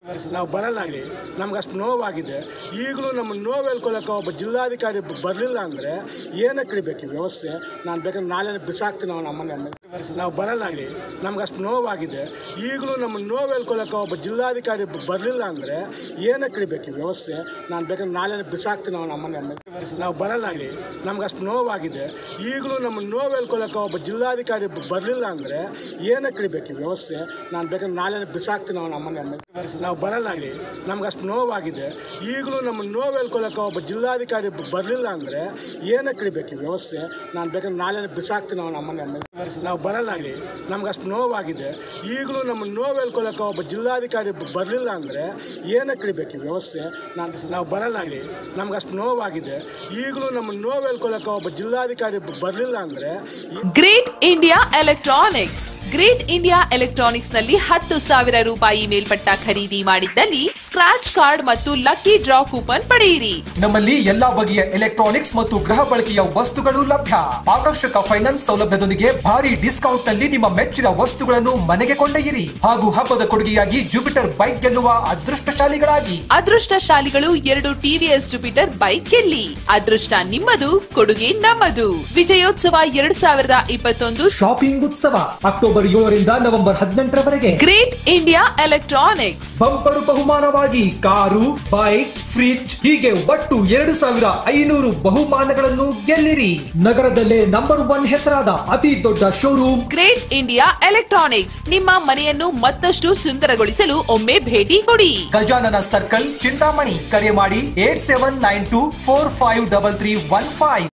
ನಾವು ಬರಲ್ಲ ಅಲ್ಲಿ ನಮ್ಗೆ ಅಷ್ಟು ನೋವಾಗಿದೆ ಈಗಲೂ ನಮ್ಮ ನೋವು ಹೇಳ್ಕೊಳಕ್ಕೆ ಒಬ್ಬ ಜಿಲ್ಲಾಧಿಕಾರಿ ಬರಲಿಲ್ಲ ಅಂದರೆ ಏನಕ್ಕೆ ಇಡಬೇಕು ಈ ವ್ಯವಸ್ಥೆ ನಾನು ಬೇಕಾದ್ರೆ ನಾಳೆ ಬಿಸಾಕ್ತೀನಿ ಅವನ ಅಮ್ಮನ ನಾವು ಬರಲ್ಲ ಅಲ್ಲಿ ನಮ್ಗೆ ಅಷ್ಟು ನೋವಾಗಿದೆ ಈಗಲೂ ನಮ್ಮ ನೋವು ಹೇಳ್ಕೊಳಕ್ಕೆ ಒಬ್ಬ ಜಿಲ್ಲಾಧಿಕಾರಿ ಬರಲಿಲ್ಲ ಅಂದರೆ ಏನಕ್ಕೆ ಇಡಬೇಕು ಈ ವ್ಯವಸ್ಥೆ ನಾನು ಬೇಕಾದ್ರೆ ನಾಳೆ ಬಿಸಾಕ್ತೀನಿ ಅವನ ಅಮ್ಮನ ನಾವು ಬರಲ್ಲ ಅಲ್ಲಿ ನಮ್ಗೆ ಅಷ್ಟು ನೋವಾಗಿದೆ ಈಗಲೂ ನಮ್ಮ ನೋವು ಹೇಳ್ಕೊಳಕ್ಕೆ ಒಬ್ಬ ಜಿಲ್ಲಾಧಿಕಾರಿ ಬರಲಿಲ್ಲ ಅಂದರೆ ಏನಕ್ಕೆ ಇಡಬೇಕು ಈ ವ್ಯವಸ್ಥೆ ನಾನು ಬೇಕಾದ್ರೆ ನಾಳೆ ಬಿಸಾಕ್ತೀನಿ ಅವನ ಅಮ್ಮನ ನಾವು ಬರಲ್ಲ ಅಲ್ಲಿ ನಮ್ಗೆ ಅಷ್ಟು ನೋವಾಗಿದೆ ಈಗಲೂ ನಮ್ಮ ನೋವು ಹೇಳ್ಕೊಳಕ್ಕೆ ಒಬ್ಬ ಜಿಲ್ಲಾಧಿಕಾರಿ ಬರಲಿಲ್ಲ ಅಂದರೆ ಏನಕ್ಕೆ ಇಡಬೇಕು ಈ ವ್ಯವಸ್ಥೆ ನಾನು ಬೇಕಾದ್ರೆ ನಾಳೆ ಬಿಸಾಕ್ತೀನಿ ಅವನ ಅಮ್ಮನ ನಾವು ಬರಲ್ಲ ಅಲ್ಲಿ ನಮ್ಗೆ ಅಷ್ಟು ನೋವಾಗಿದೆ ಈಗಲೂ ನಮ್ಮ ನೋವು ಹೇಳ್ಕೊಳಕ್ಕೆ ಒಬ್ಬ ಜಿಲ್ಲಾಧಿಕಾರಿ ಬರಲಿಲ್ಲ ಅಂದರೆ ಏನಕ್ಕೆ ಇಡಬೇಕು ಈ ವ್ಯವಸ್ಥೆ ನಾನು ನಾವು ಬರಲ್ಲ ಅಲ್ಲಿ ನಮ್ಗೆ ಅಷ್ಟು ನೋವಾಗಿದೆ ಈಗಲೂ ನಮ್ಮ ನೋವು ಹೇಳ್ಕೊಳಕ್ಕೆ ಒಬ್ಬ ಜಿಲ್ಲಾಧಿಕಾರಿ ಬರಲಿಲ್ಲ ಅಂದರೆ great India electronics great India electronics ನಲ್ಲಿ ಹತ್ತು ಸಾವಿರ ರೂಪಾಯಿ ಮೇಲ್ಪಟ್ಟ ಖರೀದಿ ಮಾಡಿದ್ದಲ್ಲಿ ಸ್ಕ್ರಾಚ್ ಕಾರ್ಡ್ ಮತ್ತು ಲಕ್ಕಿ ಡ್ರಾ ಕೂಪನ್ ಪಡೆಯಿರಿ ನಮ್ಮಲ್ಲಿ ಎಲ್ಲಾ ಬಗೆಯ ಎಲೆಕ್ಟ್ರಾನಿಕ್ಸ್ ಮತ್ತು ಗೃಹ ಬಳಕೆಯ ವಸ್ತುಗಳು ಲಭ್ಯ ಆಕರ್ಷಕ ಫೈನಾನ್ಸ್ ಸೌಲಭ್ಯದೊಂದಿಗೆ ಭಾರಿ ಡಿಸ್ಕೌಂಟ್ ನಲ್ಲಿ ನಿಮ್ಮ ಮೆಚ್ಚಿನ ವಸ್ತುಗಳನ್ನು ಮನೆಗೆ ಕೊಂಡೊಯ್ಯಿರಿ ಹಾಗೂ ಹಬ್ಬದ ಕೊಡುಗೆಯಾಗಿ ಜುಪಿಟರ್ ಬೈಕ್ ಗೆಲ್ಲುವ ಅದೃಷ್ಟಶಾಲಿಗಳಾಗಿ ಅದೃಷ್ಟಶಾಲಿಗಳು ಎರಡು ಟಿವಿಎಸ್ ಜುಪಿಟರ್ ಬೈಕ್ ಗೆಲ್ಲಿ ಅದೃಷ್ಟ ನಿಮ್ಮದು ಕೊಡುಗೆ ನಮ್ಮದು ವಿಜಯೋತ್ಸವ ಎರಡು ಸಾವಿರದ ಇಪ್ಪತ್ತೊಂದು ಶಾಪಿಂಗ್ ಉತ್ಸವ ಅಕ್ಟೋಬರ್ ಏಳರಿಂದ ನವೆಂಬರ್ ಹದಿನೆಂಟರವರೆಗೆ ಗ್ರೇಟ್ ಇಂಡಿಯಾ ಎಲೆಕ್ಟ್ರಾನಿಕ್ಸ್ ಬಂಪರು ಬಹುಮಾನವಾಗಿ ಕಾರು ಬೈಕ್ ಫ್ರಿಡ್ಜ್ ಹೀಗೆ ಒಟ್ಟು ಎರಡು ಸಾವಿರ ಐನೂರು ಬಹುಮಾನಗಳನ್ನು ಗೆಲ್ಲಿರಿ ನಗರದಲ್ಲೇ ನಂಬರ್ ಒನ್ ಹೆಸರಾದ ಅತಿ ದೊಡ್ಡ ಶೋರೂಮ್ ಗ್ರೇಟ್ ಇಂಡಿಯಾ ಎಲೆಕ್ಟ್ರಾನಿಕ್ಸ್ ನಿಮ್ಮ ಮನೆಯನ್ನು ಮತ್ತಷ್ಟು ಸುಂದರಗೊಳಿಸಲು ಒಮ್ಮೆ ಭೇಟಿ ಕೊಡಿ ಗಜಾನನ ಸರ್ಕಲ್ ಚಿಂತಾಮಣಿ ಕರೆ ಮಾಡಿ eight seven nine two four five double three one five